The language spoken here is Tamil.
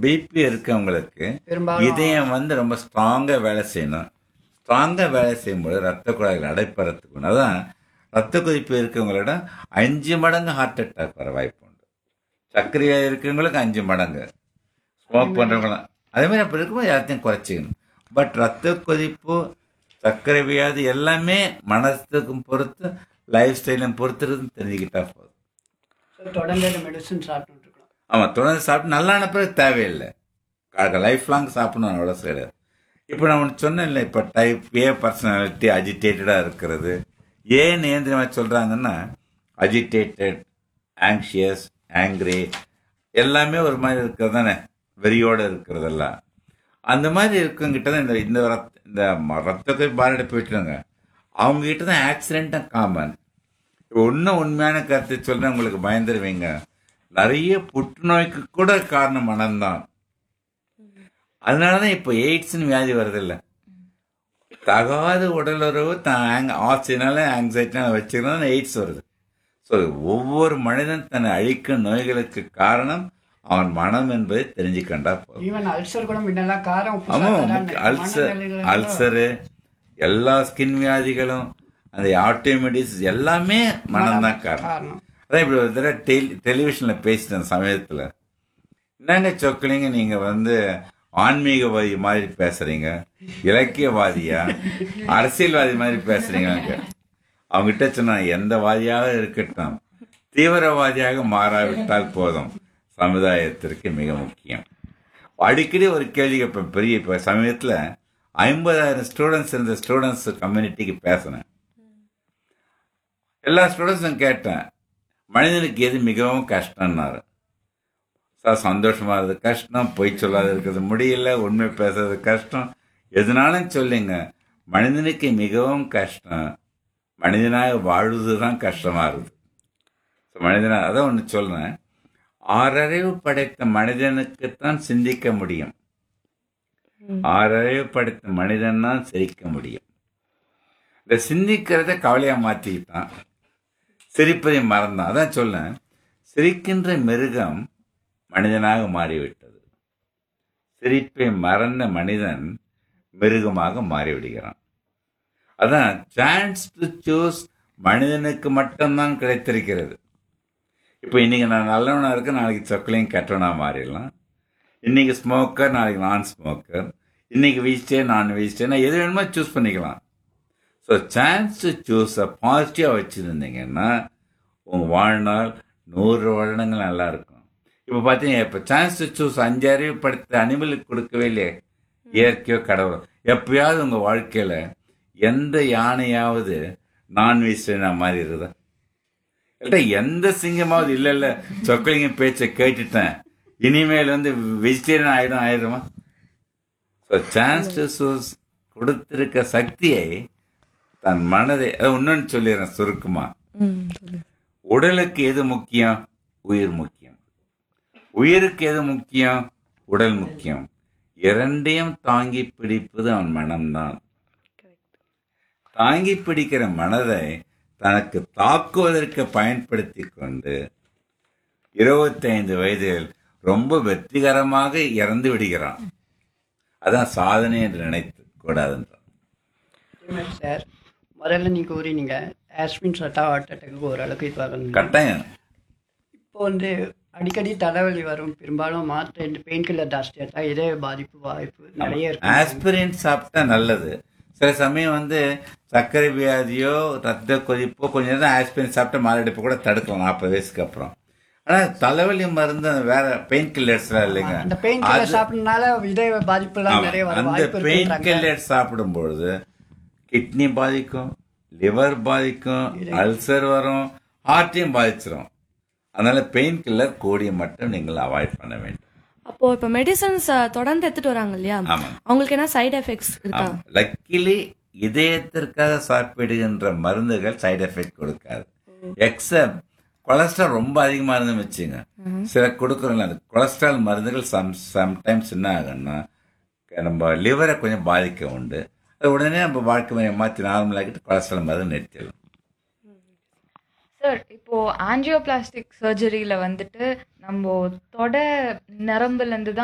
பிபி இருக்கவங்களுக்கு பெரும்பாலும் இதயம் வந்து ரொம்ப ஸ்ட்ராங்கா வேலை செய்யணும் ஸ்ட்ராங்கா வேலை செய்யும்போது ரத்த குழாய்கள் அடைப்பறதுக்கு அதான் ரத்த கொதிப்பு இருக்கவங்களோட அஞ்சு மடங்கு ஹார்ட் அட்டாக் வர வாய்ப்பு உண்டு சர்க்கரையா இருக்கவங்களுக்கு அஞ்சு மடங்கு ஸ்மோக் பண்றவங்களாம் அதே மாதிரி அப்படி இருக்கும்போது எல்லாத்தையும் குறைச்சிக்கணும் பட் ரத்த கொதிப்பு சர்க்கரை வியாதி எல்லாமே மனசுக்கும் பொறுத்து லைஃப் ஸ்டைலையும் பொறுத்துறதுன்னு தெரிஞ்சுக்கிட்டா போதும் So, தொடர்ந்து இந்த மெடிசன் சாப்பிட்டு இருக்கணும் ஆமா தொடர்ந்து சாப்பிட்டு நல்லான பிறகு தேவையில்லை லைஃப் லாங் சாப்பிடணும் அவ்வளோ கிடையாது இப்போ நான் ஒன்று சொன்னேன்ல இப்போ டைப் ஏ பர்சனாலிட்டி அஜிடேட்டடாக இருக்கிறது ஏன் ஏந்திரமா சொல்கிறாங்கன்னா அஜிடேட்டட் ஆங்ஷியஸ் ஆங்க்ரி எல்லாமே ஒரு மாதிரி இருக்கிறது தானே வெறியோடு இருக்கிறதெல்லாம் அந்த மாதிரி இருக்கவங்கிட்ட தான் இந்த இந்த ரத்த இந்த ம- ரத்தத்தை பாரடி போயிட்டுருங்க அவங்க கிட்ட தான் ஆக்சிடென்ட்டும் காமன் இன்னும் உண்மையான கருத்தை சொல்றேன் உங்களுக்கு பயந்துருவீங்க நிறைய புற்றுநோய்க்கு கூட காரணம் மனம்தான் அதனாலதான் இப்போ எய்ட்ஸ்னு வியாதி வருதில்ல தகாத உடலுறவு தான் ஆசைனால ஆங்ஸைட்டினால வச்சுக்கிறதுனால எய்ட்ஸ் வருது ஸோ ஒவ்வொரு மனிதன் தன்னை அழிக்கும் நோய்களுக்கு காரணம் அவன் மனம் என்பதை தெரிஞ்சுக்கண்டா போதும் ஈவன் அல்சர் கூட முன்னெல்லாம் காரம் உப்பு ஆமா சாப்பிட்டா முக்கிய- தான் அல்சர் மனநிலையில அல்சரு எல்லா ஸ்கின் வியாதிகளும் அந்த ஆட்டோமெடிஸ் எல்லாமே மனம்தான் காரணம் காரணம் அதான் இப்படி ஒரு தடவை டெலி டெலிவிஷன்ல பேசிட்டேன் சமயத்துல என்னங்க சொக்கலிங்க நீங்க வந்து ஆன்மீகவாதி மாதிரி பேசுறீங்க இலக்கியவாதியா அரசியல்வாதி மாதிரி பேசுறீங்க அவங்ககிட்ட சொன்னா எந்த வாதியாக இருக்கட்டும் தீவிரவாதியாக மாறாவிட்டால் போதும் சமுதாயத்திற்கு மிக முக்கியம் அடிக்கடி ஒரு கேள்வி கேட்பேன் பெரிய இப்ப சமயத்துல ஐம்பதாயிரம் ஸ்டூடெண்ட்ஸ் இருந்த ஸ்டூடெண்ட்ஸ் கம்யூனிட்டிக்கு பேசினேன் எல்லா ஸ்டூடெண்ட்ஸும் கேட்டேன் மனிதனுக்கு எது மிகவும் கஷ்டம்னாரு சார் சந்தோஷமா இருக்கிறது கஷ்டம் பொய் சொல்லாத இருக்கிறது முடியல உண்மை பேசுறது கஷ்டம் எதுனாலும் சொல்லுங்க மனிதனுக்கு மிகவும் கஷ்டம் மனிதனாக வாழ்வது தான் கஷ்டமா இருக்குது So, மனிதனா அதான் ஒன்று சொல்றேன் ஆறறிவு படைத்த மனிதனுக்குத்தான் சிந்திக்க முடியும் ஆறறிவு படைத்த மனிதன் தான் சிரிக்க முடியும் இந்த சிந்திக்கிறத கவலையா மாத்திக்கிட்டான் சிரிப்பதை மறந்தான் அதான் சொல்லேன் சிரிக்கின்ற மிருகம் மனிதனாக மாறிவிட்டது சிரிப்பை மறந்த மனிதன் மிருகமாக மாறிவிடுகிறான் அதான் சான்ஸ் டு சூஸ் மனிதனுக்கு மட்டும்தான் கிடைத்திருக்கிறது இப்போ இன்னைக்கு நான் நல்லவனா இருக்கேன் நாளைக்கு சொக்கலையும் கெட்டவனா மாறிடலாம் இன்னைக்கு ஸ்மோக்கர் நாளைக்கு நான் ஸ்மோக்கர் இன்னைக்கு வெஜிடேரியன் நான் வெஜிடேரியன் எது வேணுமோ சூஸ் பண்ணிக்கலாம் ஸோ சான்ஸ் டு சூஸ் பாசிட்டிவாக வச்சுருந்தீங்கன்னா உங்கள் வாழ்நாள் நூறு வருடங்கள் நல்லா இருக்கும் இப்போ பார்த்தீங்க இப்போ சான்ஸ் டு சூஸ் அஞ்சு அறிவு படுத்த அனிமலுக்கு கொடுக்கவே இல்லையே இயற்கையோ கடவுளோ எப்பயாவது உங்கள் வாழ்க்கையில் எந்த யானையாவது நான் வெஜிடேரியனா மாதிரி இருக்குதா இல்ல எந்த சிங்கமாவது இல்ல இல்ல சொக்கலிங்க பேச்சை கேட்டுட்டேன் இனிமேல் வந்து வெஜிடேரியன் ஆயிடும் ஆயிடுமா ஸோ சான்ஸ் டு சூஸ் கொடுத்திருக்க சக்தியை தன் மனதை அஹ் இன்னொன்னு சொல்லிடுறேன் சுருக்கமா ம் சொல்லு. உடலுக்கு எது முக்கியம் உயிர் முக்கியம் உயிருக்கு எது முக்கியம் உடல் முக்கியம் இரண்டையும் தாங்கி பிடிப்பது அவன் மனம்தான் தாங்கி பிடிக்கிற மனதை தனக்கு தாக்குவதற்கு பயன்படுத்தி கொண்டு இருபத்தைந்து வயதில் ரொம்ப வெற்றிகரமாக இறந்து விடுகிறான் அதான் சாதனை என்று நினைத்து கூடாதுன்றான் சார் முதல்ல நீ கூறினீங்க ஆஸ்பின் சட்டா ஹார்ட் அட்டாக்கு ஓரளவுக்கு இது வரும் கட்டாயம் இப்போ வந்து அடிக்கடி தலைவலி வரும் பெரும்பாலும் மாத்திரை இந்த பெயின் கில்லர் ஜாஸ்தியாக தான் இதே பாதிப்பு வாய்ப்பு நிறைய இருக்கு ஆஸ்பிரின் சாப்பிட்டா நல்லது சில சமயம் வந்து சர்க்கரை வியாதியோ ரத்த கொதிப்போ கொஞ்சம் நேரம் ஆஸ்பிரின் சாப்பிட்டா மாரடைப்பு கூட தடுக்கலாம் நாற்பது வயசுக்கு அப்புறம் ஆனா தலைவலி மருந்து வேற பெயின் கில்லர்ஸ்லாம் இல்லைங்க அந்த பெயின் கில்லர் சாப்பிட்றதுனால இதே பாதிப்புலாம் நிறைய வர அந்த வாய்ப்பு பெயின் இருக்குன்றாங்க கில்லர் சாப்பிடும் பொழுது கிட்னி பாதிக்கும் லிவர் பாதிக்கும் அல்சர் வரும் ஹார்ட்டையும் பாதிச்சிரும் அதனால பெயின் கில்லர் கூடிய மட்டும் நீங்கள் அவாய்ட் பண்ண வேண்டும் அப்போ இப்ப மெடிசன்ஸ் தொடர்ந்து எடுத்துட்டு வராங்க இல்லையா ஆமா அவங்களுக்கு என்ன சைடு எஃபெக்ட்ஸ் இருக்கா லக்கிலி இதயத்திற்காக சாப்பிடுகின்ற மருந்துகள் சைடு எஃபெக்ட் கொடுக்காது எக்ஸப்ட் கொலஸ்ட்ரால் ரொம்ப அதிகமா இருந்து வச்சுங்க சில கொடுக்குறோம்ல அந்த கொலஸ்ட்ரால் மருந்துகள் சம் சம்டைம்ஸ் என்ன ஆகும்னா நம்ம லிவரை கொஞ்சம் பாதிக்க உண்டு அது உடனே நம்ம வாழ்க்கை முறையை மாற்றி நார்மலாக்கிட்டு கொலஸ்ட்ரால் மருந்து நிறுத்திடலாம் சார் இப்போ ஆஞ்சியோபிளாஸ்டிக் சர்ஜரியில வந்துட்டு நம்ம தொட நரம்புல இருந்து தான்